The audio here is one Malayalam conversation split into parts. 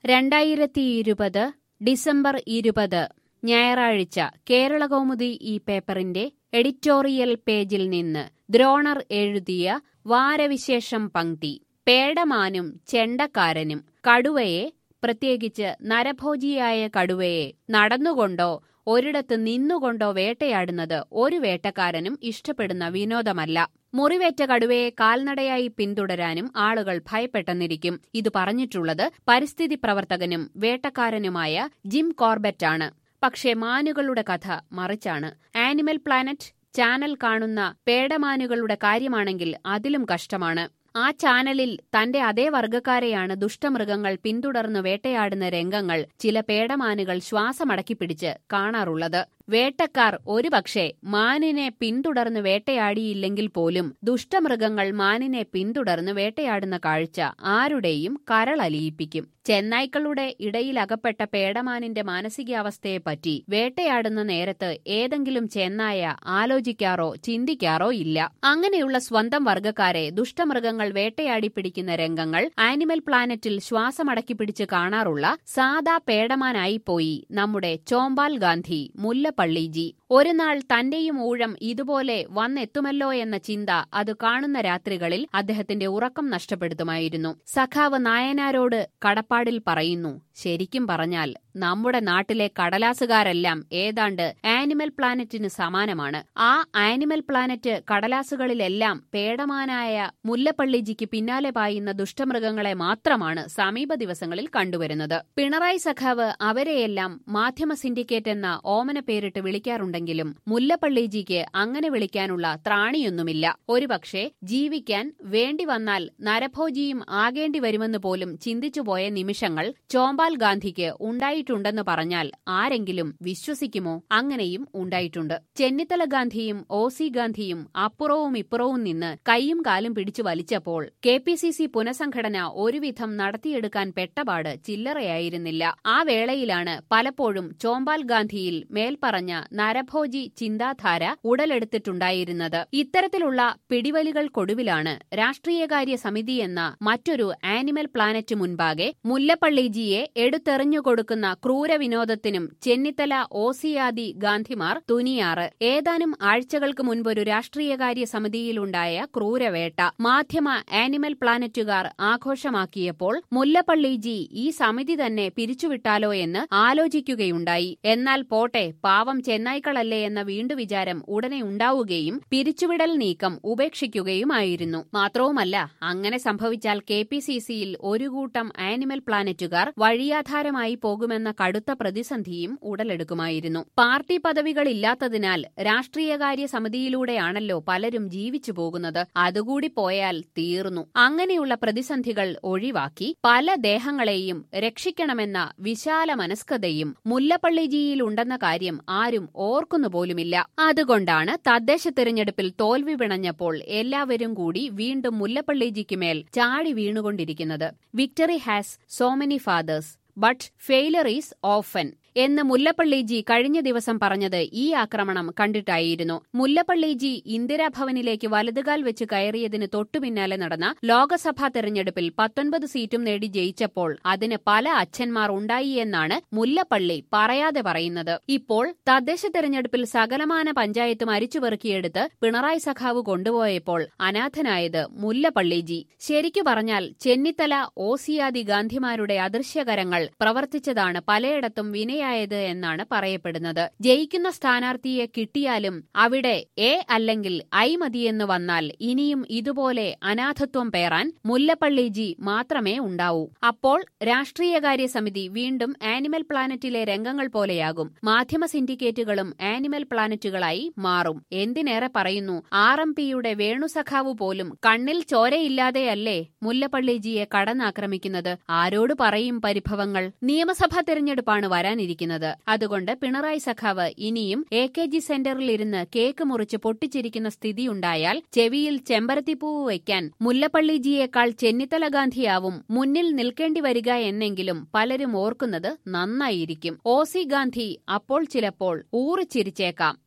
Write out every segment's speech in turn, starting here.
രണ്ടായിരത്തി ഇരുപത് ഡിസംബർ ഇരുപത് ഞായറാഴ്ച കേരളകൗമുദി ഈ പേപ്പറിന്റെ എഡിറ്റോറിയൽ പേജിൽ നിന്ന് ദ്രോണർ എഴുതിയ വാരവിശേഷം പങ്ക്തി പേടമാനും ചെണ്ടക്കാരനും കടുവയെ പ്രത്യേകിച്ച് നരഭോജിയായ കടുവയെ നടന്നുകൊണ്ടോ ഒരിടത്ത് നിന്നുകൊണ്ടോ വേട്ടയാടുന്നത് ഒരു വേട്ടക്കാരനും ഇഷ്ടപ്പെടുന്ന വിനോദമല്ല മുറിവേറ്റ കടുവയെ കാൽനടയായി പിന്തുടരാനും ആളുകൾ ഭയപ്പെട്ടെന്നിരിക്കും ഇത് പറഞ്ഞിട്ടുള്ളത് പരിസ്ഥിതി പ്രവർത്തകനും വേട്ടക്കാരനുമായ ജിം കോർബറ്റാണ് പക്ഷേ മാനുകളുടെ കഥ മറിച്ചാണ് ആനിമൽ പ്ലാനറ്റ് ചാനൽ കാണുന്ന പേടമാനുകളുടെ കാര്യമാണെങ്കിൽ അതിലും കഷ്ടമാണ് ആ ചാനലിൽ തന്റെ അതേ വർഗക്കാരെയാണ് ദുഷ്ടമൃഗങ്ങൾ പിന്തുടർന്ന് വേട്ടയാടുന്ന രംഗങ്ങൾ ചില പേടമാനുകൾ ശ്വാസമടക്കിപ്പിടിച്ച് കാണാറുള്ളത് വേട്ടക്കാർ ഒരുപക്ഷെ മാനിനെ പിന്തുടർന്ന് വേട്ടയാടിയില്ലെങ്കിൽ പോലും ദുഷ്ടമൃഗങ്ങൾ മാനിനെ പിന്തുടർന്ന് വേട്ടയാടുന്ന കാഴ്ച ആരുടെയും കരളലിയിപ്പിക്കും ചെന്നായ്ക്കളുടെ ഇടയിലകപ്പെട്ട പേടമാനിന്റെ മാനസികാവസ്ഥയെപ്പറ്റി വേട്ടയാടുന്ന നേരത്ത് ഏതെങ്കിലും ചെന്നായ ആലോചിക്കാറോ ചിന്തിക്കാറോ ഇല്ല അങ്ങനെയുള്ള സ്വന്തം വർഗക്കാരെ ദുഷ്ടമൃഗങ്ങൾ വേട്ടയാടി പിടിക്കുന്ന രംഗങ്ങൾ ആനിമൽ പ്ലാനറ്റിൽ ശ്വാസമടക്കി പിടിച്ച് കാണാറുള്ള സാദാ പേടമാനായിപ്പോയി നമ്മുടെ ചോമ്പാൽ ഗാന്ധി മുല്ലപ്പള്ളിജി ഒരു നാൾ തന്റെയും ഊഴം ഇതുപോലെ വന്നെത്തുമല്ലോ എന്ന ചിന്ത അത് കാണുന്ന രാത്രികളിൽ അദ്ദേഹത്തിന്റെ ഉറക്കം നഷ്ടപ്പെടുത്തുമായിരുന്നു സഖാവ് നായനാരോട് കടപ്പാടിൽ പറയുന്നു ശരിക്കും പറഞ്ഞാൽ നമ്മുടെ നാട്ടിലെ കടലാസുകാരെല്ലാം ഏതാണ്ട് ആനിമൽ പ്ലാനറ്റിന് സമാനമാണ് ആ ആനിമൽ പ്ലാനറ്റ് കടലാസുകളിലെല്ലാം പേടമാനായ മുല്ലപ്പള്ളിജിക്ക് പിന്നാലെ പായുന്ന ദുഷ്ടമൃഗങ്ങളെ മാത്രമാണ് സമീപ ദിവസങ്ങളിൽ കണ്ടുവരുന്നത് പിണറായി സഖാവ് അവരെയെല്ലാം മാധ്യമ സിൻഡിക്കേറ്റ് എന്ന ഓമന പേരിട്ട് വിളിക്കാറുണ്ടെങ്കിലും മുല്ലപ്പള്ളിജിക്ക് അങ്ങനെ വിളിക്കാനുള്ള ത്രാണിയൊന്നുമില്ല ഒരുപക്ഷെ ജീവിക്കാൻ വേണ്ടി വന്നാൽ നരഭോജിയും ആകേണ്ടി വരുമെന്ന് പോലും ചിന്തിച്ചുപോയ നിമിഷങ്ങൾ ചോമ്പാൽ ഗാന്ധിക്ക് ഉണ്ടായിട്ടുണ്ടെന്ന് പറഞ്ഞാൽ ആരെങ്കിലും വിശ്വസിക്കുമോ അങ്ങനെയും ഉണ്ടായിട്ടുണ്ട് ചെന്നിത്തല ഗാന്ധിയും ഒ സി ഗാന്ധിയും അപ്പുറവും ഇപ്പുറവും നിന്ന് കൈയും കാലും പിടിച്ചു വലിച്ചപ്പോൾ കെ പി സി സി പുനഃസംഘടന ഒരുവിധം നടത്തിയെടുക്കാൻ പെട്ടപാട് ചില്ലറയായിരുന്നില്ല ആ വേളയിലാണ് പലപ്പോഴും ചോമ്പാൽ ഗാന്ധിയിൽ മേൽപ്പറഞ്ഞ നരഭോജി ചിന്താധാര ഉടലെടുത്തിട്ടുണ്ടായിരുന്നത് ഇത്തരത്തിലുള്ള പിടിവലികൾക്കൊടുവിലാണ് രാഷ്ട്രീയകാര്യ സമിതി എന്ന മറ്റൊരു ആനിമൽ പ്ലാനറ്റ് മുൻപാകെ മുല്ലപ്പള്ളിജിയെ എടുത്തെറിഞ്ഞുകൊടുക്കുന്ന ക്രൂരവിനോദത്തിനും ചെന്നിത്തല ഓസിയാദി ഗാന്ധിമാർ തുനിയാറ് ഏതാനും ആഴ്ചകൾക്ക് മുൻപൊരു രാഷ്ട്രീയകാര്യ സമിതിയിലുണ്ടായ ക്രൂരവേട്ട മാധ്യമ ആനിമൽ പ്ലാനറ്റുകാർ ആഘോഷമാക്കിയപ്പോൾ മുല്ലപ്പള്ളിജി ഈ സമിതി തന്നെ പിരിച്ചുവിട്ടാലോ എന്ന് ആലോചിക്കുകയുണ്ടായി എന്നാൽ പോട്ടെ പാവം ചെന്നായ്ക്കളല്ലേ എന്ന വീണ്ടു വിചാരം ഉടനെ ഉണ്ടാവുകയും പിരിച്ചുവിടൽ നീക്കം ഉപേക്ഷിക്കുകയുമായിരുന്നു മാത്രവുമല്ല അങ്ങനെ സംഭവിച്ചാൽ കെ പി സി സിയിൽ ഒരു കൂട്ടം ആനിമൽ പ്ലാനറ്റുകാർ വഴിയാധാരമായി പോകുമെന്ന കടുത്ത പ്രതിസന്ധിയും ഉടലെടുക്കുമായിരുന്നു പാർട്ടി പദവികളില്ലാത്തതിനാൽ രാഷ്ട്രീയകാര്യ സമിതിയിലൂടെയാണല്ലോ പലരും ജീവിച്ചു പോകുന്നത് അതുകൂടി പോയാൽ തീർന്നു അങ്ങനെയുള്ള പ്രതിസന്ധികൾ ഒഴിവാക്കി പല ദേഹങ്ങളെയും രക്ഷിക്കണമെന്ന വിശാല മനസ്കതയും മുല്ലപ്പള്ളിജിയിലുണ്ടെന്ന കാര്യം ആരും ഓർക്കുന്നു പോലുമില്ല അതുകൊണ്ടാണ് തദ്ദേശ തെരഞ്ഞെടുപ്പിൽ തോൽവി പിണഞ്ഞപ്പോൾ എല്ലാവരും കൂടി വീണ്ടും മുല്ലപ്പള്ളിജിക്ക് മേൽ ചാടി വീണുകൊണ്ടിരിക്കുന്നത് victory has so many fathers but failure is orphan എന്ന് മുല്ലപ്പള്ളിജി കഴിഞ്ഞ ദിവസം പറഞ്ഞത് ഈ ആക്രമണം കണ്ടിട്ടായിരുന്നു മുല്ലപ്പള്ളിജി ഇന്ദിരാഭവനിലേക്ക് വലതുകാൽ വെച്ച് കയറിയതിന് തൊട്ടുപിന്നാലെ നടന്ന ലോക്സഭാ തെരഞ്ഞെടുപ്പിൽ പത്തൊൻപത് സീറ്റും നേടി ജയിച്ചപ്പോൾ അതിന് പല അച്ഛന്മാർ ഉണ്ടായി എന്നാണ് മുല്ലപ്പള്ളി പറയാതെ പറയുന്നത് ഇപ്പോൾ തദ്ദേശ തെരഞ്ഞെടുപ്പിൽ സകലമാന പഞ്ചായത്തും അരിച്ചുപെറുക്കിയെടുത്ത് പിണറായി സഖാവ് കൊണ്ടുപോയപ്പോൾ അനാഥനായത് മുല്ലപ്പള്ളിജി ശരിക്കു പറഞ്ഞാൽ ചെന്നിത്തല ഓസിയാദി ഗാന്ധിമാരുടെ അദൃശ്യകരങ്ങൾ പ്രവർത്തിച്ചതാണ് പലയിടത്തും വിനയ ഇരയായത് എന്നാണ് പറയപ്പെടുന്നത് ജയിക്കുന്ന സ്ഥാനാർത്ഥിയെ കിട്ടിയാലും അവിടെ എ അല്ലെങ്കിൽ ഐ മതിയെന്ന് വന്നാൽ ഇനിയും ഇതുപോലെ അനാഥത്വം പേറാൻ മുല്ലപ്പള്ളിജി മാത്രമേ ഉണ്ടാവൂ അപ്പോൾ രാഷ്ട്രീയകാര്യ സമിതി വീണ്ടും ആനിമൽ പ്ലാനറ്റിലെ രംഗങ്ങൾ പോലെയാകും മാധ്യമ സിൻഡിക്കേറ്റുകളും ആനിമൽ പ്ലാനറ്റുകളായി മാറും എന്തിനേറെ പറയുന്നു ആർ എം പിയുടെ വേണുസഖാവ് പോലും കണ്ണിൽ ചോരയില്ലാതെയല്ലേ മുല്ലപ്പള്ളിജിയെ കടന്നാക്രമിക്കുന്നത് ആരോട് പറയും പരിഭവങ്ങൾ നിയമസഭാ തെരഞ്ഞെടുപ്പാണ് വരാനിരിക്കുന്നത് ഇരിക്കുന്നത് അതുകൊണ്ട് പിണറായി സഖാവ് ഇനിയും എ കെ ജി സെന്ററിൽ ഇരുന്ന് കേക്ക് മുറിച്ച് പൊട്ടിച്ചിരിക്കുന്ന സ്ഥിതിയുണ്ടായാൽ ചെവിയിൽ ചെമ്പരത്തിപ്പൂവ് വയ്ക്കാൻ മുല്ലപ്പള്ളിജിയേക്കാൾ ചെന്നിത്തല ഗാന്ധിയാവും മുന്നിൽ നിൽക്കേണ്ടി വരിക എന്നെങ്കിലും പലരും ഓർക്കുന്നത് നന്നായിരിക്കും ഒ സി ഗാന്ധി അപ്പോൾ ചിലപ്പോൾ ഊറിച്ചിരിച്ചേക്കാം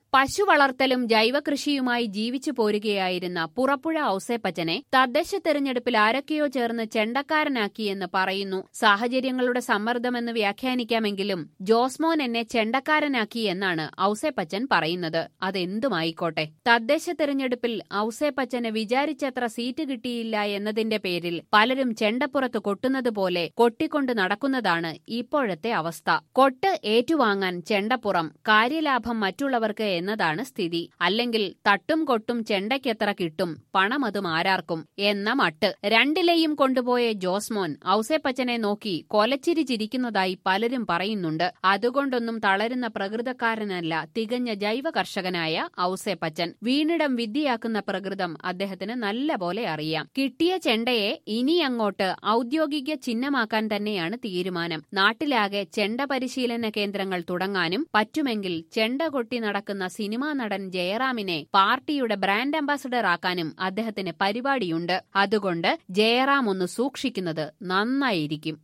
പശു വളർത്തലും ജൈവകൃഷിയുമായി ജീവിച്ചു പോരുകയായിരുന്ന പുറപ്പുഴ ഔസേപ്പച്ചനെ തദ്ദേശ തെരഞ്ഞെടുപ്പിൽ ആരൊക്കെയോ ചേർന്ന് ചെണ്ടക്കാരനാക്കിയെന്ന് പറയുന്നു സാഹചര്യങ്ങളുടെ സമ്മർദ്ദമെന്ന് വ്യാഖ്യാനിക്കാമെങ്കിലും ജോസ്മോൻ എന്നെ ചെണ്ടക്കാരനാക്കി എന്നാണ് ഔസേപ്പച്ചൻ പറയുന്നത് അതെന്തുമായിക്കോട്ടെ തദ്ദേശ തെരഞ്ഞെടുപ്പിൽ ഔസേപ്പച്ചന് വിചാരിച്ചത്ര സീറ്റ് കിട്ടിയില്ല എന്നതിന്റെ പേരിൽ പലരും ചെണ്ടപ്പുറത്ത് കൊട്ടുന്നത് പോലെ കൊട്ടിക്കൊണ്ട് നടക്കുന്നതാണ് ഇപ്പോഴത്തെ അവസ്ഥ കൊട്ട് ഏറ്റുവാങ്ങാൻ ചെണ്ടപ്പുറം കാര്യലാഭം മറ്റുള്ളവർക്ക് എന്നതാണ് സ്ഥിതി അല്ലെങ്കിൽ തട്ടും കൊട്ടും ചെണ്ടയ്ക്കെത്ര കിട്ടും പണം അതും ആരാർക്കും എന്ന മട്ട് രണ്ടിലെയും കൊണ്ടുപോയ ജോസ്മോൻ ഔസേപ്പച്ചനെ നോക്കി കൊലച്ചിരി ചിരിക്കുന്നതായി പലരും പറയുന്നുണ്ട് അതുകൊണ്ടൊന്നും തളരുന്ന പ്രകൃതക്കാരനല്ല തികഞ്ഞ ജൈവ കർഷകനായ ഔസേപ്പച്ചൻ വീണിടം വിദ്യയാക്കുന്ന പ്രകൃതം അദ്ദേഹത്തിന് നല്ല പോലെ അറിയാം കിട്ടിയ ചെണ്ടയെ ഇനി അങ്ങോട്ട് ഔദ്യോഗിക ചിഹ്നമാക്കാൻ തന്നെയാണ് തീരുമാനം നാട്ടിലാകെ ചെണ്ട പരിശീലന കേന്ദ്രങ്ങൾ തുടങ്ങാനും പറ്റുമെങ്കിൽ ചെണ്ട കൊട്ടി നടക്കുന്ന സിനിമാ നടൻ ജയറാമിനെ പാർട്ടിയുടെ ബ്രാൻഡ് അംബാസഡർ ആക്കാനും അദ്ദേഹത്തിന് പരിപാടിയുണ്ട് അതുകൊണ്ട് ജയറാം ഒന്ന് സൂക്ഷിക്കുന്നത് നന്നായിരിക്കും